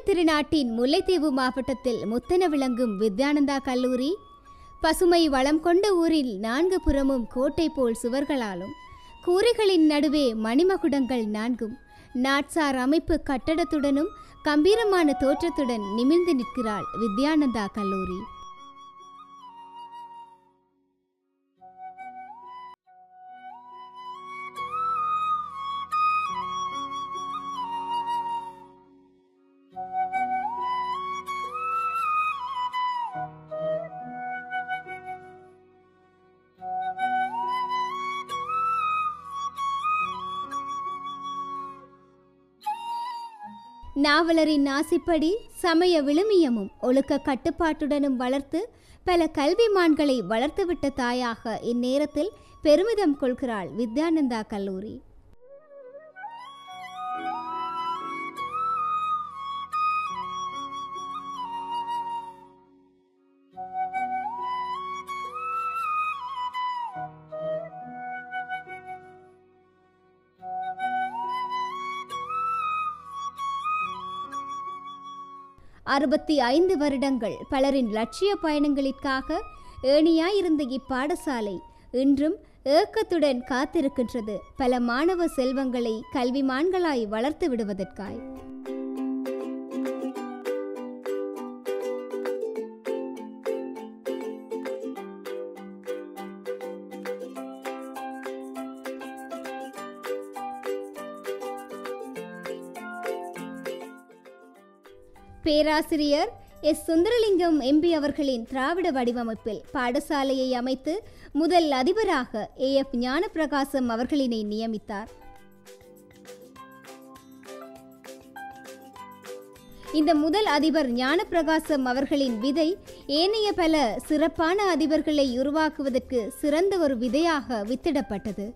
திருநாட்டின் முல்லைத்தீவு மாவட்டத்தில் முத்தென விளங்கும் வித்யானந்தா கல்லூரி பசுமை வளம் கொண்ட ஊரில் நான்கு புறமும் கோட்டை போல் சுவர்களாலும் கூரைகளின் நடுவே மணிமகுடங்கள் நான்கும் நாட்சார் அமைப்பு கட்டடத்துடனும் கம்பீரமான தோற்றத்துடன் நிமிர்ந்து நிற்கிறாள் வித்யானந்தா கல்லூரி நாவலரின் ஆசிப்படி சமய விழுமியமும் ஒழுக்க கட்டுப்பாட்டுடனும் வளர்த்து பல கல்விமான்களை வளர்த்துவிட்ட தாயாக இந்நேரத்தில் பெருமிதம் கொள்கிறாள் வித்யானந்தா கல்லூரி அறுபத்தி ஐந்து வருடங்கள் பலரின் லட்சிய பயணங்களிற்காக ஏணியாயிருந்த இப்பாடசாலை இன்றும் ஏக்கத்துடன் காத்திருக்கின்றது பல மாணவ செல்வங்களை கல்விமான்களாய் வளர்த்து விடுவதற்காய் பேராசிரியர் எஸ் சுந்தரலிங்கம் எம்பி அவர்களின் திராவிட வடிவமைப்பில் பாடசாலையை அமைத்து முதல் அதிபராக ஏ எஃப் ஞானப்பிரகாசம் அவர்களினை நியமித்தார் இந்த முதல் அதிபர் ஞானப்பிரகாசம் அவர்களின் விதை ஏனைய பல சிறப்பான அதிபர்களை உருவாக்குவதற்கு சிறந்த ஒரு விதையாக வித்திடப்பட்டது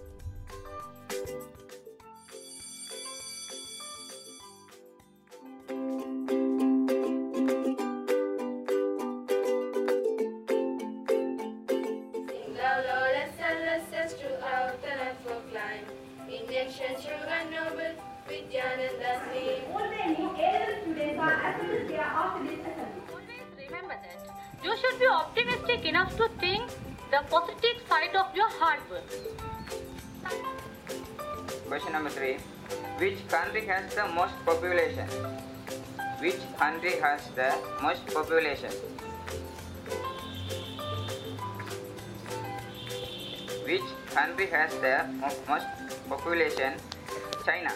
Sing thou Lord and tell us us throughout the life of climb. Injection true and noble, Vidyananda's name. Already, all students are assembled here after this assembly. Always remember that you should be optimistic enough to think the positive side of your hard work. Question number three. Which country has the most population? Which country has the most population? Which country has the mo- most population? China.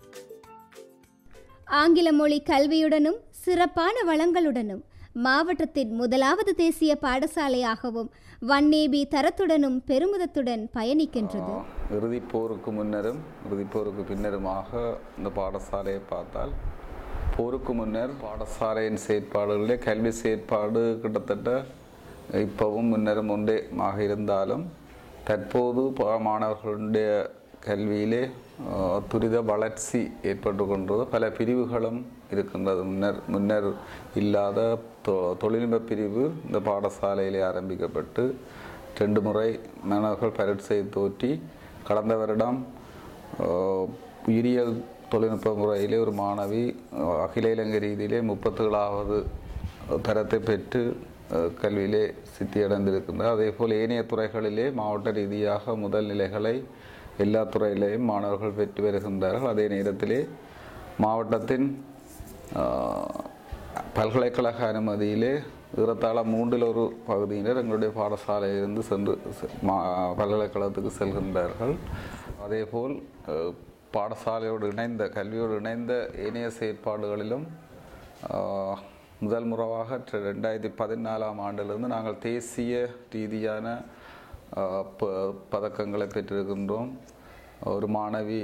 ஆங்கில மொழி கல்வியுடனும் சிறப்பான வளங்களுடனும் மாவட்டத்தின் முதலாவது தேசிய பாடசாலையாகவும் வன்னேபி தரத்துடனும் பெருமிதத்துடன் பயணிக்கின்றது இறுதிப் போருக்கு முன்னரும் இறுதிப் போருக்கு பின்னருமாக இந்த பாடசாலையை பார்த்தால் போருக்கு முன்னர் பாடசாலையின் செயற்பாடுகளிலே கல்வி செயற்பாடு கிட்டத்தட்ட இப்பவும் முன்னரும் ஒன்றே ஆக இருந்தாலும் தற்போது ப- மாணவர்களுடைய கல்வியிலே அஹ், துரித வளர்ச்சி ஏற்பட்டு கொண்டது பல பிரிவுகளும் இருக்கின்றது முன்னர் முன்னர் இல்லாத தொ- தொழில்நுட்ப பிரிவு இந்த பாடசாலையிலே ஆரம்பிக்கப்பட்டு ரெண்டு முறை மாணவர்கள் பரீட்சை தோற்றி கடந்த வருடம் அஹ், உயிரியல் தொழில்நுட்ப முறையிலே ஒரு மாணவி அஹ், அகில இலங்கை ரீதியிலே முப்பத்தேழாவது தரத்தை பெற்று அஹ், கல்வியிலே சித்தியடைந்திருக்கின்றார் அதே போல் ஏனைய துறைகளிலே மாவட்ட ரீதியாக முதல் நிலைகளை எல்லா துறையிலேயும் மாணவர்கள் பெற்று வருகின்றார்கள் அதே நேரத்திலே மாவட்டத்தின் ஆஹ், பல்கலைக்கழக அனுமதியிலே ஏறத்தாழ மூன்றில் ஒரு பகுதியினர் எங்களுடைய பாடசாலையிலிருந்து சென்று செ- மா- பல்கலைக்கழகத்துக்கு செல்கின்றார்கள் அதேபோல் அஹ், பாடசாலையோடு இணைந்த கல்வியோடு இணைந்த ஏனைய செயற்பாடுகளிலும் ஆஹ், முதல் முறையாக ட- ரெண்டாயிரத்தி பதினாலாம் ஆண்டிலிருந்து நாங்கள் தேசிய ரீதியான ஆஹ், ப- பதக்கங்களை பெற்றிருக்கின்றோம் ஒரு மாணவி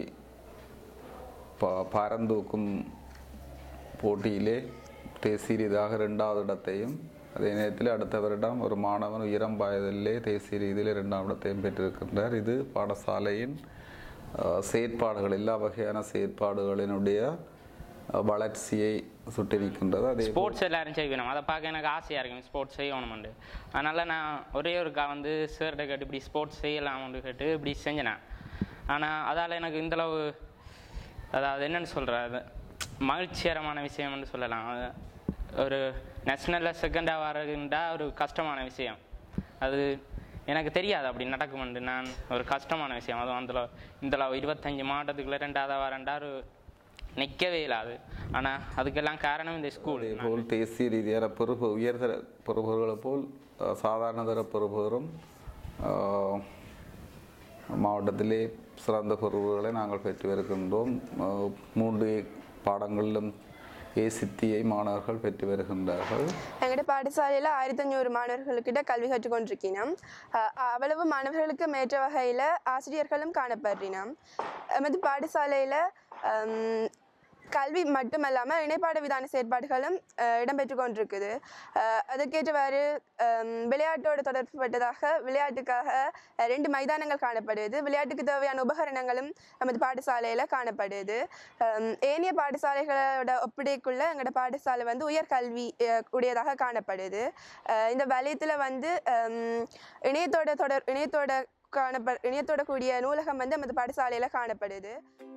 ப- பாரந்தூக்கும் போட்டியிலே தேசிய ரீதியாக ரெண்டாவது இடத்தையும் அதே நேரத்தில் அடுத்த வருடம் ஒரு மாணவன் உயரம் பாய்தலிலே தேசிய ரீதியில் இரண்டாம் இடத்தையும் பெற்றிருக்கின்றார் இது பாடசாலையின் அஹ், செயற்பாடுகள் எல்லா வகையான செயற்பாடுகளினுடைய அஹ், வளர்ச்சியை சுட்டிருக்கின்றது அதே போல் ஸ்போர்ட்ஸ் எல்லாரும் செய்யணும் அதை பார்க்க எனக்கு ஆசையாக இருக்கும் ஸ்போர்ட்ஸ் செய்யணுமெண்டு அதனால் நான் ஒரே ஒருக்கா வந்து சார்கிட்ட கேட்டு இப்படி ஸ்போர்ட்ஸ் செய்யலாம்னு கேட்டு இப்படி செஞ்சேன் ஆனால் அதால் எனக்கு இந்தளவு அதாவது என்னென்னு சொல்கிறது மகிழ்ச்சிகரமான விஷயம்னு சொல்லலாம் அது ஒரு நேஷ்னலில் செகண்டாக வரதுண்டா ஒரு கஷ்டமான விஷயம் அது எனக்கு தெரியாது அப்படி நடக்குமெண்டு நான் ஒரு கஷ்டமான விஷயம் அதுவும் அதில் இந்த இருபத்தஞ்சி மாவட்டத்துக்குள்ள ரெண்டாவது வரண்டா ஒரு நிற்கவே இல்லாது ஆனால் அதுக்கெல்லாம் காரணம் இந்த ஸ்கூல் போல் தேசிய ரீதியான பெறுப உயர்தர பெறுபவர்களை போல் அஹ், சாதாரண தர பெறுபவரும் அஹ், மாவட்டத்திலே சிறந்த பெறுபவர்களை நாங்கள் பெற்று வருகின்றோம் அஹ், மூன்று பாடங்களிலும் ஏசித்தியை மாணவர்கள் பெற்று வருகின்றார்கள் எங்கள்கிட்ட பாடசாலையில் ஆயிரத்தி அஞ்சூறு மாணவர்கள்கிட்ட கல்வி கற்றுக்கொண்டிருக்கிறோம் அஹ் அவ்வளவு மாணவர்களுக்கு மேற்ற வகையில் ஆசிரியர்களும் காணப்படுறினோம் எமது பாடசாலையில் கல்வி மட்டுமல்லாமல் இணைப்பாட விதான செயற்பாடுகளும் அஹ், இடம்பெற்று கொண்டிருக்குது அஹ், அதற்கேற்றவாறு ஹம், விளையாட்டோடு தொடர்புபட்டதாக விளையாட்டுக்காக அஹ், ரெண்டு மைதானங்கள் காணப்படுது விளையாட்டுக்கு தேவையான உபகரணங்களும் நமது பாடசாலையில் காணப்படுது ஹம், ஏனைய பாடசாலைகளோட ஒப்பிடைக்குள்ள எங்களோட பாடசாலை வந்து உயர்கல்வி அஹ், உடையதாக காணப்படுது அஹ், இந்த வலயத்தில் வந்து ஹம், இணையத்தோட தொடர் இணையத்தோட காணப்ப இணையத்தோட கூடிய நூலகம் வந்து நமது பாடசாலையில் காணப்படுது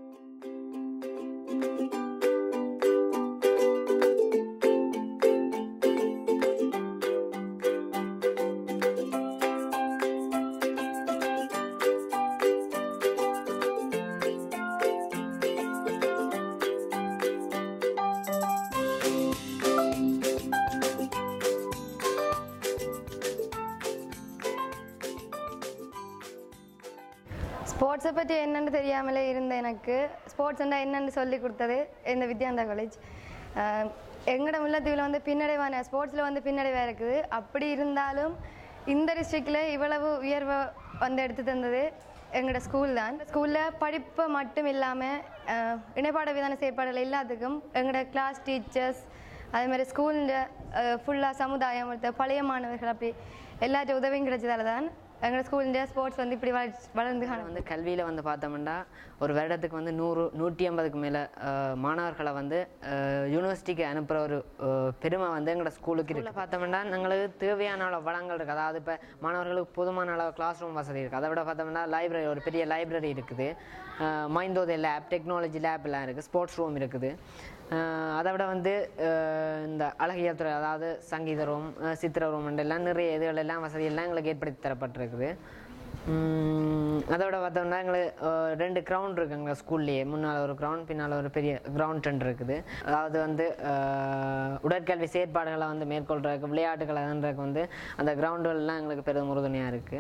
ஸ்போர்ட்ஸை பற்றி என்னன்னு தெரியாமலே இருந்த எனக்கு ஸ்போர்ட்ஸ்ண்டா என்னன்னு சொல்லி கொடுத்தது இந்த வித்யானந்தா காலேஜ் ஆஹ் எங்களோட முல்லத்தீவில் வந்து பின்னடைவான ஸ்போர்ட்ஸில் வந்து பின்னடைவாக இருக்குது அப்படி இருந்தாலும் இந்த டிஸ்ட்ரிக்டில் இவ்வளவு உயர்வை வந்து எடுத்து தந்தது எங்களோட ஸ்கூல் தான் ஸ்கூலில் படிப்பு மட்டும் இல்லாமல் இணைப்பாட விதான செயற்பாடுகள் எல்லாத்துக்கும் எங்களோட கிளாஸ் டீச்சர்ஸ் அதே மாதிரி ஸ்கூலில் ஃபுல்லாக சமுதாயம் மற்ற பழைய மாணவர்கள் அப்படி எல்லாத்தையும் உதவியும் கிடைச்சதால தான் எங்களோட ஸ்கூலில் ஸ்போர்ட்ஸ் வந்து இப்படி வளர்ச்சி வளர்ந்து காண வந்து கல்வியில் வந்து பார்த்தோம்னா ஒரு வருடத்துக்கு வந்து நூறு நூற்றி ஐம்பதுக்கு மேலே மாணவர்களை வந்து அஹ், யூனிவர்சிட்டிக்கு அனுப்புகிற ஒரு அஹ், பெருமை வந்து எங்களோட ஸ்கூலுக்கு இருக்குது பார்த்தோம்னா எங்களுக்கு தேவையான அளவு வளங்கள் இருக்குது அதாவது இப்போ மாணவர்களுக்கு போதுமான அளவு கிளாஸ் ரூம் வசதி இருக்குது அதை விட பார்த்தோம்னா லைப்ரரி ஒரு பெரிய லைப்ரரி இருக்குது அஹ், மைந்தோதய லேப் டெக்னாலஜி லேப்லாம் இருக்குது ஸ்போர்ட்ஸ் ரூம் இருக்குது அஹ், அதை விட வந்து அஹ், இந்த அழகியல் துறை அதாவது சங்கீத ரூம் அஹ், சித்திர ரூம் எல்லாம் நிறைய இதுகள் எல்லாம் வசதி எல்லாம் எங்களுக்கு ஏற்படுத்தி தரப்பட்டிருக்குது உம், அதோட பார்த்தோம்னா எங்களுக்கு அஹ், ரெண்டு கிரவுண்ட் இருக்கு எங்கள் ஸ்கூல்லேயே முன்னால் ஒரு கிரவுண்ட் பின்னால் ஒரு பெரிய கிரவுண்ட் ரெண்டு இருக்குது அதாவது வந்து அஹ், உடற்கல்வி செயற்பாடுகளை வந்து மேற்கொள்றதுக்கு விளையாட்டுகளுக்கு வந்து அந்த கிரவுண்டுகள்லாம் எங்களுக்கு பெரிதும் உறுதுணையாக இருக்குது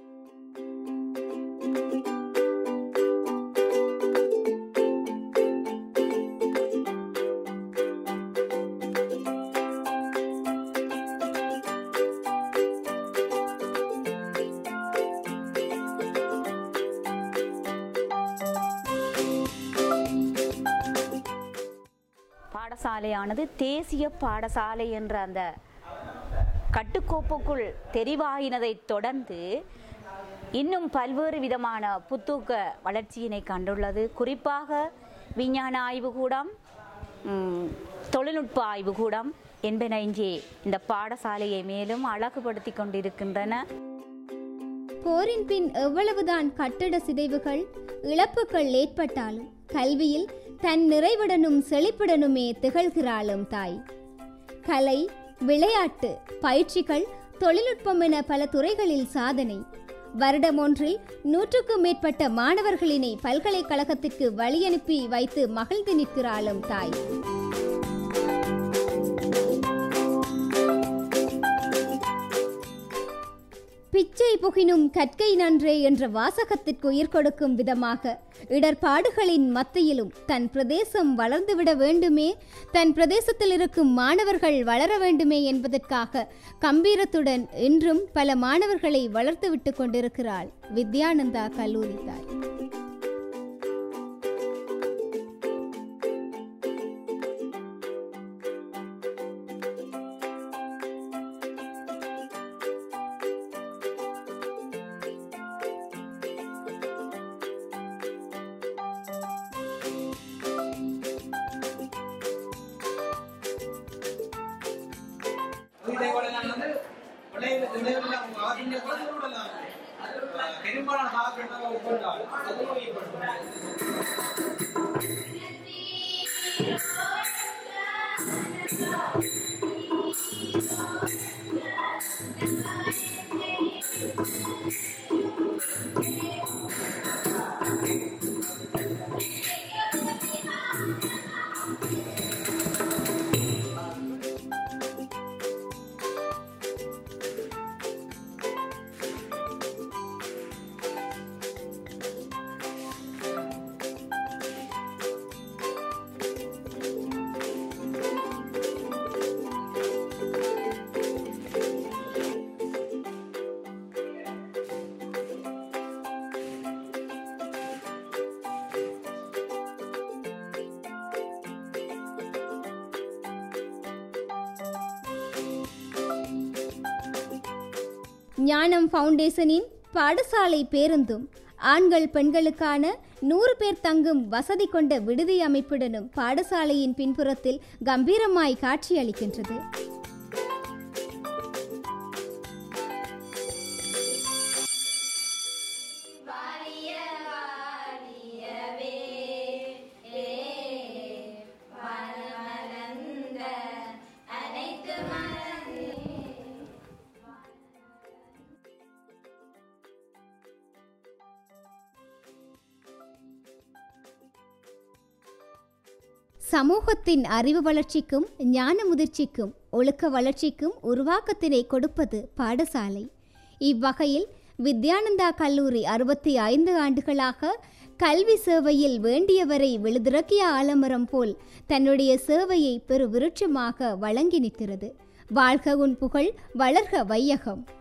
பாடசாலையானது தேசிய பாடசாலை என்ற அந்த கட்டுக்கோப்புக்குள் தெரிவாயினதைத் தொடர்ந்து இன்னும் பல்வேறு விதமான புத்தூக்க வளர்ச்சியினை கண்டுள்ளது குறிப்பாக விஞ்ஞான ஆய்வுக்கூடம் ம், தொழில்நுட்ப ஆய்வுக்கூடம் என்பன இங்கே இந்த பாடசாலையை மேலும் அழகுபடுத்தி கொண்டிருக்கின்றன போரின் பின் எவ்வளவுதான் கட்டட சிதைவுகள் இழப்புகள் ஏற்பட்டாலும் கல்வியில் தன் நிறைவுடனும் செழிப்புடனுமே திகழ்கிறாளும் தாய் கலை விளையாட்டு பயிற்சிகள் தொழில்நுட்பம் என பல துறைகளில் சாதனை வருடம் ஒன்றில் நூற்றுக்கும் மேற்பட்ட மாணவர்களினை பல்கலைக்கழகத்திற்கு வழியனுப்பி வைத்து மகிழ்ந்து நிற்கிறாளும் தாய் பிச்சை புகினும் கற்கை நன்றே என்ற வாசகத்திற்கு உயிர் கொடுக்கும் விதமாக இடர்பாடுகளின் மத்தியிலும் தன் பிரதேசம் வளர்ந்துவிட வேண்டுமே தன் பிரதேசத்தில் இருக்கும் மாணவர்கள் வளர வேண்டுமே என்பதற்காக கம்பீரத்துடன் இன்றும் பல மாணவர்களை வளர்த்துவிட்டு கொண்டிருக்கிறாள் வித்யானந்தா கல்லூரி தாய் பெரும்பாலான ஞானம் ஃபவுண்டேஷனின் பாடசாலை பேருந்தும் ஆண்கள் பெண்களுக்கான நூறு பேர் தங்கும் வசதி கொண்ட விடுதி அமைப்புடனும் பாடசாலையின் பின்புறத்தில் கம்பீரமாய் காட்சியளிக்கின்றது சமூகத்தின் அறிவு வளர்ச்சிக்கும் ஞான முதிர்ச்சிக்கும் ஒழுக்க வளர்ச்சிக்கும் உருவாக்கத்தினை கொடுப்பது பாடசாலை இவ்வகையில் வித்யானந்தா கல்லூரி அறுபத்தி ஐந்து ஆண்டுகளாக கல்வி சேவையில் வேண்டியவரை விழுதுறக்கிய ஆலமரம் போல் தன்னுடைய சேவையை பெரு விருட்சமாக வழங்கி நிற்கிறது வாழ்க உன் புகழ் வளர்க வையகம்